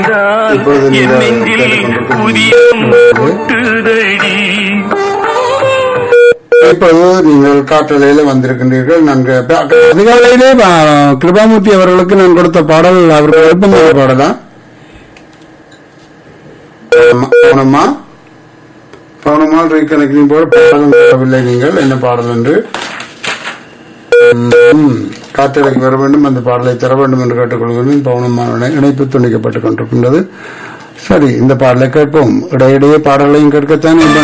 இப்பொழுது என் நீங்கள் நெஞ்சில் கேட்டுக்கொண்டிருக்கும் புதிய கொட்டுதடி இப்போது நீங்கள் காற்றலையில வந்திருக்கின்றீர்கள் நன்கு ப- அதிகாலையிலே ப- கிருபாமூர்த்தி அவர்களுக்கு நான் கொடுத்த பாடல் அவருக்கு விருப்பமான பாடலா ஆமா- பவுனம்மா பவுனம்மா ரீகனெக்டிங் போது பாடலும் தரவில்லை நீங்கள் என்ன பாடல் என்று ம், காற்றலைக்கு வர வேண்டும் அந்த பாடலை தர வேண்டும் என்று கேட்டுக்கொள்கிறேன் பவுனம்மாவுடன் இணைப்பு துண்டிக்கப்பட்டுக் கொண்டிருக்கின்றது சரி இந்த பாடலை கேட்போம் இடையிடையே பாடலையும் கேட்கத்தான் இந்த